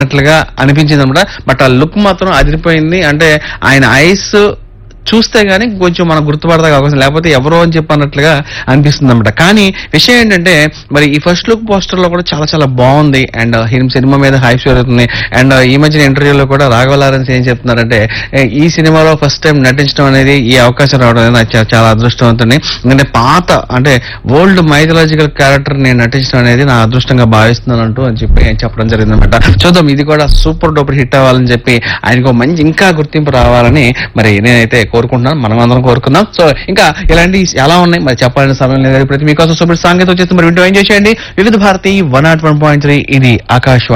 అన్నట్లుగా అనిపించింది అనమాట బట్ ఆ లుక్ మాత్రం అదిరిపోయింది అంటే ఆయన ఐస్ చూస్తే గానీ కొంచెం మనం గుర్తుపడదా అవకాశం లేకపోతే ఎవరో అని చెప్పి అన్నట్లుగా అనిపిస్తుంది అనమాట కానీ విషయం ఏంటంటే మరి ఈ ఫస్ట్ లుక్ పోస్టర్ లో కూడా చాలా చాలా బాగుంది అండ్ సినిమా మీద హైప్ జరుగుతుంది అండ్ ఈ మధ్యన ఇంటర్వ్యూలో కూడా రాఘవలారెన్స్ ఏం చెప్తున్నారంటే ఏ, ఈ సినిమాలో ఫస్ట్ టైం నటించడం అనేది ఈ అవకాశం రావడం అనేది నాకు చా- చాలా అదృష్టవంతుని ఎందుకంటే పాత అంటే ఓల్డ్ మైథలాజికల్ క్యారెక్టర్ నేను నటించడం అనేది నా అదృష్టంగా భావిస్తున్నాను అంటూ అని చెప్పి చెప్పడం జరిగింది అనమాట చూద్దాం ఇది కూడా సూపర్ డూపర్ హిట్ అవ్వాలని చెప్పి ఆయనకు మంచి ఇంకా గుర్తింపు రావాలని మరి నేనైతే కోరుకుంటున్నాను మనం అందరం కోరుకుందాం సో ఇంకా ఇలాంటి ఎలా ఉన్నాయి మరి చెప్పాలని సమయం లేదు ప్రతి మీకోసం సూపర్ సాంగీతం వచ్చేసి మరి వింటూ ఎంజాయ్ చేయండి Vividha Bharati one nought one point three ఇది ఆకాశవాణి